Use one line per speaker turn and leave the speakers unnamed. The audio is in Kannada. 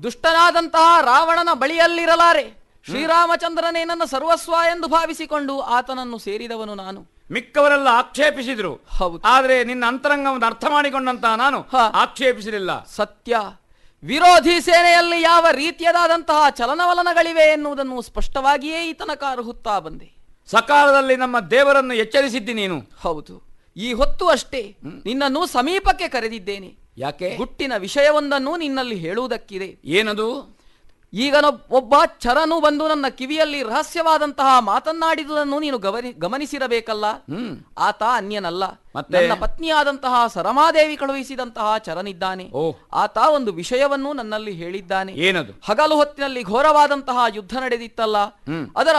ದುಷ್ಟನಾದಂತಹ ರಾವಣನ ಬಳಿಯಲ್ಲಿರಲಾರೆ ಶ್ರೀರಾಮಚಂದ್ರನೇ ನನ್ನ ಸರ್ವಸ್ವ ಎಂದು ಭಾವಿಸಿಕೊಂಡು ಆತನನ್ನು ಸೇರಿದವನು ನಾನು
ಮಿಕ್ಕವರೆಲ್ಲ ಆಕ್ಷೇಪಿಸಿದ್ರು
ಹೌದು
ಆದ್ರೆ ನಿನ್ನ ಅಂತರಂಗವನ್ನು ಅರ್ಥ ಮಾಡಿಕೊಂಡಂತಹ ನಾನು
ಹ.
ಆಕ್ಷೇಪಿಸಲಿಲ್ಲ
ಸತ್ಯ ವಿರೋಧಿ ಸೇನೆಯಲ್ಲಿ ಯಾವ ರೀತಿಯದಾದಂತಹ ಚಲನವಲನಗಳಿವೆ ಎನ್ನುವುದನ್ನು ಸ್ಪಷ್ಟವಾಗಿಯೇ ಈ ತನಕ ಅರ್ಹುತ್ತಾ ಬಂದೆ
ಸಕಾಲದಲ್ಲಿ ನಮ್ಮ ದೇವರನ್ನು ಎಚ್ಚರಿಸಿದ್ದಿ ನೀನು
ಹೌದು ಈ ಹೊತ್ತು ಅಷ್ಟೇ ನಿನ್ನನ್ನು ಸಮೀಪಕ್ಕೆ ಕರೆದಿದ್ದೇನೆ
ಯಾಕೆ
ಗುಟ್ಟಿನ ವಿಷಯವೊಂದನ್ನು ನಿನ್ನಲ್ಲಿ ಹೇಳುವುದಕ್ಕಿದೆ
ಏನದು
ಈಗ ನೊಬ್- ಒಬ್ಬ ಚರನು ಬಂದು ನನ್ನ ಕಿವಿಯಲ್ಲಿ ರಹಸ್ಯವಾದಂತಹ ಮಾತನ್ನಾಡಿದುದನ್ನು ನೀನು ಗಮನಿ ಗಮನಿಸಿರಬೇಕಲ್ಲ
ಹ್ಮ್
ಆತ ಅನ್ಯನಲ್ಲ
ಮತ್ತೆ?
ನನ್ನ ಪತ್ನಿಯಾದಂತಹ ಸರಮಾದೇವಿ ಕಳುಹಿಸಿದಂತಹ ಚರನಿದ್ದಾನೆ
ಓ
ಆತ ಒಂದು ವಿಷಯವನ್ನು ನನ್ನಲ್ಲಿ ಹೇಳಿದ್ದಾನೆ
ಏನದು
ಹಗಲು ಹೊತ್ತಿನಲ್ಲಿ ಘೋರವಾದಂತಹ ಯುದ್ಧ ನಡೆದಿತ್ತಲ್ಲ
ಹ್ಮ್
ಅದರ